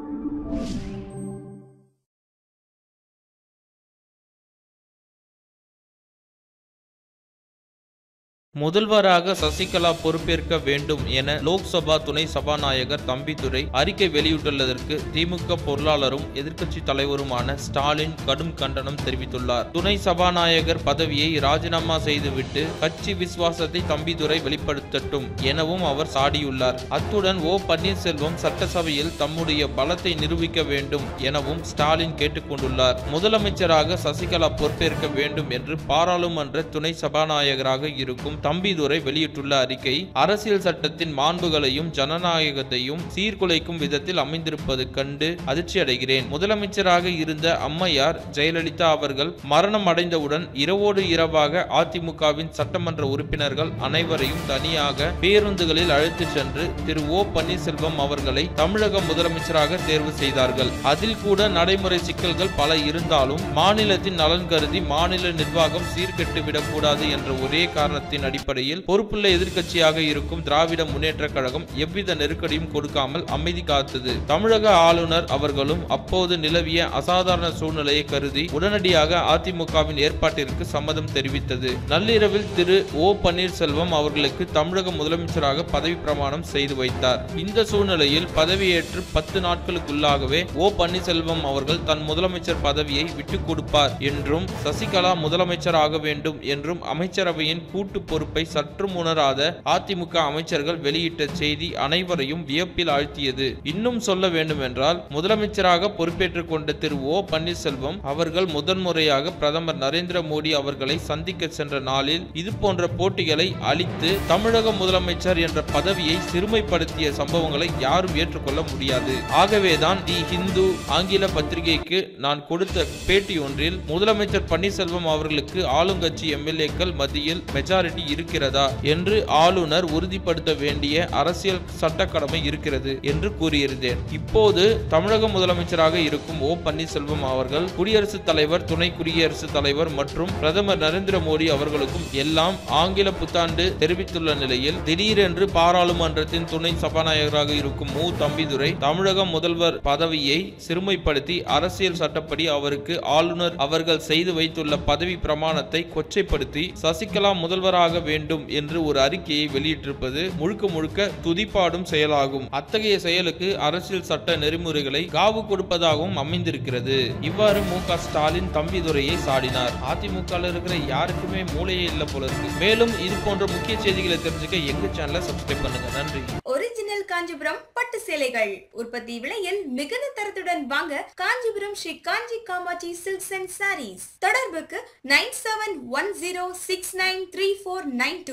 முதல்வராக சசிகலா பொறுப்பேற்க வேண்டும் என லோக்சபா துணை சபாநாயகர் தம்பிதுரை அறிக்கை வெளியிட்டுள்ளதற்கு திமுக பொருளாளரும் எதிர்க்கட்சி தலைவருமான ஸ்டாலின் கடும் கண்டனம் தெரிவித்துள்ளார் துணை சபாநாயகர் பதவியை ராஜினாமா செய்துவிட்டு கட்சி விசுவாசத்தை தம்பிதுரை வெளிப்படுத்தட்டும் எனவும் அவர் சாடியுள்ளார் அத்துடன் ஓ பன்னீர்செல்வம் சட்டசபையில் தம்முடைய பலத்தை நிரூபிக்க வேண்டும் எனவும் ஸ்டாலின் கேட்டுக்கொண்டுள்ளார் முதலமைச்சராக சசிகலா பொறுப்பேற்க வேண்டும் என்று பாராளுமன்ற துணை சபாநாயகராக இருக்கும் தம்பிதுரை வெளியிட்டுள்ள அறிக்கை அரசியல் சட்டத்தின் மாண்புகளையும் ஜனநாயகத்தையும் சீர்குலைக்கும் விதத்தில் அமைந்திருப்பது கண்டு அதிர்ச்சி அடைகிறேன் முதலமைச்சராக இருந்த அம்மையார் ஜெயலலிதா அவர்கள் மரணம் அடைந்தவுடன் இரவோடு இரவாக அதிமுகவின் சட்டமன்ற உறுப்பினர்கள் அனைவரையும் தனியாக பேருந்துகளில் அழைத்துச் சென்று திரு ஓ பன்னீர்செல்வம் அவர்களை தமிழக முதலமைச்சராக தேர்வு செய்தார்கள் அதில் கூட நடைமுறை சிக்கல்கள் பல இருந்தாலும் மாநிலத்தின் நலன் கருதி மாநில நிர்வாகம் சீர்கெட்டு விடக்கூடாது என்ற ஒரே காரணத்தின் அடிப்படையில் பொறுப்புள்ள எதிர்க்கட்சியாக இருக்கும் திராவிட முன்னேற்ற கழகம் எவ்வித நெருக்கடியும் கொடுக்காமல் அமைதி காத்தது தமிழக ஆளுநர் அவர்களும் அப்போது நிலவிய அசாதாரண சூழ்நிலையை கருதி உடனடியாக அதிமுகவின் ஏற்பாட்டிற்கு சம்மதம் தெரிவித்தது நள்ளிரவில் திரு ஓ பன்னீர்செல்வம் அவர்களுக்கு தமிழக முதலமைச்சராக பதவி பிரமாணம் செய்து வைத்தார் இந்த சூழ்நிலையில் பதவியேற்று பத்து நாட்களுக்குள்ளாகவே ஓ பன்னீர்செல்வம் அவர்கள் தன் முதலமைச்சர் பதவியை விட்டுக் கொடுப்பார் என்றும் சசிகலா முதலமைச்சர் ஆக வேண்டும் என்றும் அமைச்சரவையின் கூட்டு பொறுப்பை சற்றும் உணராத அதிமுக அமைச்சர்கள் வெளியிட்ட செய்தி அனைவரையும் வியப்பில் ஆழ்த்தியது இன்னும் சொல்ல வேண்டுமென்றால் முதலமைச்சராக பொறுப்பேற்றுக் கொண்ட திரு ஓ பன்னீர்செல்வம் அவர்கள் முதன்முறையாக பிரதமர் நரேந்திர மோடி அவர்களை சந்திக்க சென்ற நாளில் இது போன்ற போட்டிகளை அளித்து தமிழக முதலமைச்சர் என்ற பதவியை சிறுமைப்படுத்திய சம்பவங்களை யாரும் ஏற்றுக்கொள்ள முடியாது ஆகவேதான் தி ஹிந்து ஆங்கில பத்திரிகைக்கு நான் கொடுத்த பேட்டி ஒன்றில் முதலமைச்சர் பன்னீர்செல்வம் அவர்களுக்கு ஆளுங்கட்சி எம்எல்ஏக்கள் மத்தியில் மெஜாரிட்டி இருக்கிறதா என்று ஆளுநர் உறுதிப்படுத்த வேண்டிய அரசியல் சட்ட கடமை இருக்கிறது என்று கூறியிருந்தேன் இப்போது தமிழக முதலமைச்சராக இருக்கும் ஓ பன்னீர்செல்வம் அவர்கள் குடியரசுத் தலைவர் துணை குடியரசுத் தலைவர் மற்றும் பிரதமர் நரேந்திர மோடி அவர்களுக்கும் எல்லாம் ஆங்கில புத்தாண்டு தெரிவித்துள்ள நிலையில் திடீரென்று பாராளுமன்றத்தின் துணை சபாநாயகராக இருக்கும் மு தம்பிதுரை தமிழக முதல்வர் பதவியை சிறுமைப்படுத்தி அரசியல் சட்டப்படி அவருக்கு ஆளுநர் அவர்கள் செய்து வைத்துள்ள பதவி பிரமாணத்தை கொச்சைப்படுத்தி சசிகலா முதல்வராக வேண்டும் என்று ஒரு அறிக்கையை வெளியிட்டிருப்பது முழுக்க முழுக்க துதிப்பாடும் செயலாகும் அத்தகைய செயலுக்கு அரசியல் சட்ட நெறிமுறைகளை காவு கொடுப்பதாகவும் அமைந்திருக்கிறது இவ்வாறு மு க ஸ்டாலின் தம்பிதுரையை சாடினார் அதிமுக இருக்கிற யாருக்குமே மூளையே இல்ல போல இருக்கு மேலும் இது போன்ற முக்கிய செய்திகளை தெரிஞ்சுக்க எங்க சேனலை சப்ஸ்கிரைப் பண்ணுங்க நன்றி ஒரிஜினல் காஞ்சிபுரம் பட்டு சேலைகள் உற்பத்தி விலையில் மிகுந்த தரத்துடன் வாங்க காஞ்சிபுரம் ஸ்ரீ காஞ்சி காமாட்சி சில்க்ஸ் அண்ட் சாரீஸ் தொடர்புக்கு nine seven one zero six nine three four nine two